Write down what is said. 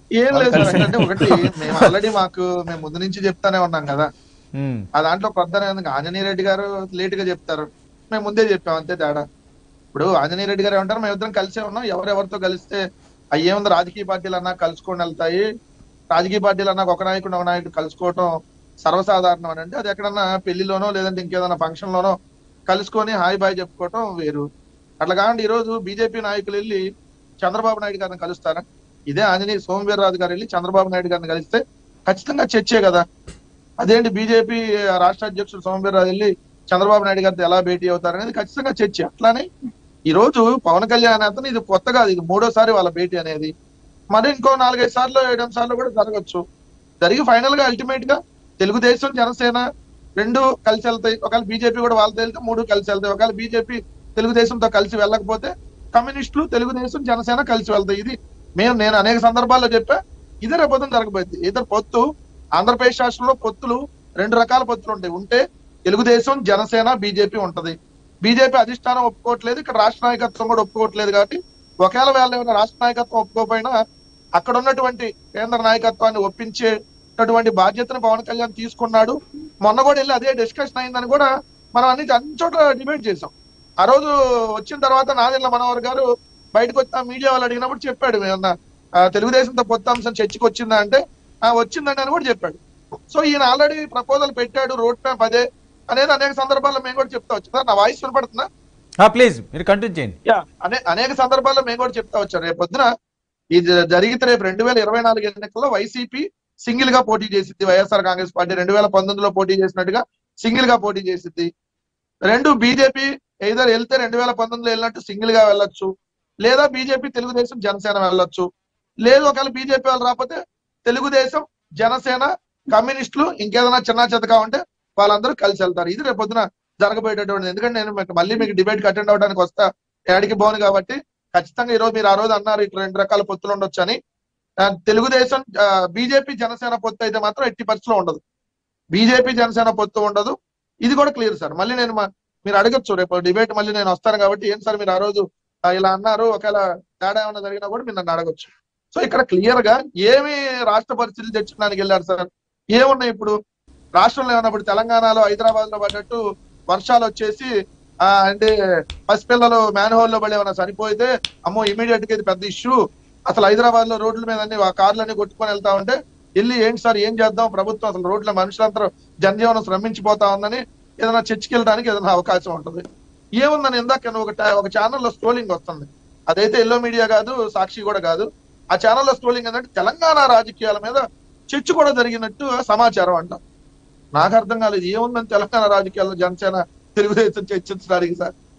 ఏం లేదు సార్ కలిసి- అంటే ఒకటి మేము ఆల్రెడీ మాకు మేము ముందు నుంచి చెప్తానే ఉన్నాం కదా ఉమ్, ఆ దాంట్లో కొత్త ఆంజనేయ రెడ్డి గారు లేట్ గా చెప్తారు మేము ముందే చెప్పాం అంతే తేడా ఇప్పుడు ఆంజనేయ రెడ్డి గారు ఏమంటారు మేము ఇద్దరం కలిసే ఉన్నాం ఎవరెవరితో కలిస్తే అయ్యేముంది రాజకీయ పార్టీలు అన్నా కలుసుకొని వెళ్తాయి రాజకీయ పార్టీలు అన్నా ఒక నాయకుడు ఒక నాయకుడు కలుసుకోవటం సర్వసాధారణం అని అంటే అది ఎక్కడన్నా పెళ్లిలోనో లేదంటే ఇంకేదైనా ఫంక్షన్ లోనో కలుసుకొని హాయ్ బాయ్ చెప్పుకోవటం వేరు అట్లా కాకుండా ఈ రోజు బీజేపీ నాయకులు వెళ్ళి చంద్రబాబు నాయుడు గారిని కలుస్తారా ఇదే ఆంజనేయ సోమవీర్రాజు గారు వెళ్ళి చంద్రబాబు నాయుడు గారిని కలిస్తే ఖచ్చితంగా చర్చే కదా అదేంటి బీజేపీ రాష్ట్ర అధ్యక్షుడు సోమవీర్రాజు వెళ్ళి చంద్రబాబు నాయుడు గారితో ఎలా భేటీ అవుతారు అనేది ఖచ్చితంగా చర్చ అట్లానే ఈ రోజు పవన్ కళ్యాణ్ అతను ఇది కొత్త కాదు ఇది మూడోసారి వాళ్ళ భేటీ అనేది మరి ఇంకో నాలుగైదు సార్లు ఏడు సార్లు కూడా జరగచ్చు జరిగి ఫైనల్ గా అల్టిమేట్ గా తెలుగుదేశం జనసేన రెండు కలిసి వెళ్తాయి ఒకవేళ బీజేపీ కూడా వాళ్ళతో వెళ్తే మూడు కలిసి వెళ్తాయి ఒకవేళ బీజేపీ తెలుగుదేశంతో కలిసి వెళ్ళకపోతే కమ్యూనిస్టులు తెలుగుదేశం జనసేన కలిసి వెళ్తాయి ఇది మేము నేను అనేక సందర్భాల్లో చెప్పా ఇదే రేపొద్దున జరగబోద్ది ఇద్దరు పొత్తు ఆంధ్రప్రదేశ్ రాష్ట్రంలో పొత్తులు రెండు రకాల పొత్తులు ఉంటాయి ఉంటే తెలుగుదేశం జనసేన బీజేపీ ఉంటది బీజేపీ అధిష్టానం ఒప్పుకోవట్లేదు ఇక్కడ రాష్ట్ర నాయకత్వం కూడా ఒప్పుకోవట్లేదు కాబట్టి ఒకవేళ వేళ ఏమైనా రాష్ట్ర నాయకత్వం ఒప్పుకోకపోయినా అక్కడ ఉన్నటువంటి కేంద్ర నాయకత్వాన్ని ఒప్పించేటటువంటి బాధ్యతను పవన్ కళ్యాణ్ తీసుకున్నాడు మొన్న కూడా వెళ్ళి అదే డిస్కషన్ అయిందని కూడా మనం అన్ని అన్ని చోట్ల డిబేట్ చేసాం ఆ రోజు వచ్చిన తర్వాత నాదెళ్ల మనోహర్ గారు బయటకు వచ్చిన మీడియా వాళ్ళు అడిగినప్పుడు చెప్పాడు ఏమన్నా ఆ, తెలుగుదేశంతో కొత్త అంశం చర్చకు వచ్చిందా అంటే "ఆ, వచ్చిందండి అని కూడా చెప్పాడు సో ఈయన ఆల్రెడీ ప్రపోజల్ పెట్టాడు రోడ్ మ్యాప్ అదే అనేది అనేక సందర్భాల్లో మేము కూడా చెప్తా వచ్చాం నా వాయిస్ వినపడుతుందా ఆ, ప్లీజ్ మీరు కంటిన్యూ చేయండి యా అనే అనేక సందర్భాల్లో మేము కూడా చెప్తా వచ్చాం రేపు పొద్దున ఇది జరిగితే రేపు రెండు వేల ఇరవై నాలుగు ఎన్నికల్లో వైసీపీ సింగిల్ గా పోటీ చేసింది వైఎస్ఆర్ కాంగ్రెస్ పార్టీ రెండు వేల పంతొమ్మిదిలో పోటీ చేసినట్టుగా సింగిల్ గా పోటీ చేసింది రెండు బీజేపీ ఏదర్ వెళ్తే రెండు వేల పంతొమ్మిదిలో వెళ్ళినట్టు సింగిల్ గా వెళ్ళొచ్చు లేదా బీజేపీ తెలుగుదేశం జనసేన వెళ్ళొచ్చు లేదు ఒకవేళ బీజేపీ వాళ్ళు రాకపోతే తెలుగుదేశం జనసేన కమ్యూనిస్టులు ఇంకేదైనా చిన్న చెత్తగా ఉంటే వాళ్ళందరూ కలిసి వెళ్తారు ఇది రేపు పొద్దున జరగబోయేటటువంటిది ఎందుకంటే నేను మీకు మళ్ళీ మీకు డిబేట్ అటెండ్ అవడానికి వస్తా ఏడికి పోను కాబట్టి ఖచ్చితంగా ఈ రోజు మీరు ఆ రోజు అన్నారు ఇట్లా రెండు రకాల పొత్తులు ఉండొచ్చు అని ఆ, తెలుగుదేశం బీజేపీ జనసేన పొత్తు అయితే మాత్రం ఎట్టి పరిస్థితిలో ఉండదు బీజేపీ జనసేన పొత్తు ఉండదు ఇది కూడా క్లియర్ సార్ మళ్ళీ నేను మా- మీరు అడగచ్చు రేపు డిబేట్ మళ్ళీ నేను వస్తాను కాబట్టి ఏం సార్ మీరు ఆ రోజు ఆ, ఇలా అన్నారు ఒకవేళ తేడా ఏమైనా జరిగినా కూడా మీరు నన్ను అడగచ్చు సో ఇక్కడ క్లియర్ గా ఏమి రాష్ట్ర పరిస్థితులు తెచ్చుకోవడానికి వెళ్ళారు సార్ ఏమున్నాయి ఇప్పుడు రాష్ట్రంలో ఏమన్నా ఇప్పుడు తెలంగాణలో హైదరాబాద్ లో పడ్డట్టు వర్షాలు వచ్చేసి ఆ అంటే పసిపిల్లలు మ్యాన్ హోల్ లో పడి ఏమైనా చనిపోతే అమ్మో ఇమీడియట్ గా ఇది పెద్ద ఇష్యూ అసలు హైదరాబాద్ లో రోడ్ల మీద అన్ని ఆ కార్లన్నీ కొట్టుకొని వెళ్తా ఉంటే వెళ్ళి ఏంటి సార్ ఏం చేద్దాం ప్రభుత్వం అసలు రోడ్ల మనుషులందరూ జనజీవనం శ్రమించిపోతా ఉందని ఏదైనా చర్చకి వెళ్ళడానికి ఏదైనా అవకాశం ఉంటుంది ఏముందని ఇందాక నువ్వు ఒక టా- ఒక ఛానల్లో స్క్రోలింగ్ వస్తుంది అదైతే ఎల్లో మీడియా కాదు సాక్షి కూడా కాదు ఆ ఛానల్లో స్క్రోలింగ్ ఏంటంటే తెలంగాణ రాజకీయాల మీద చర్చ కూడా జరిగినట్టు సమాచారం అంట నాకు అర్థం కాలేదు ఏముందని తెలంగాణ రాజకీయాల్లో జనసేన తెలుగుదేశం చర్చించడానికి సార్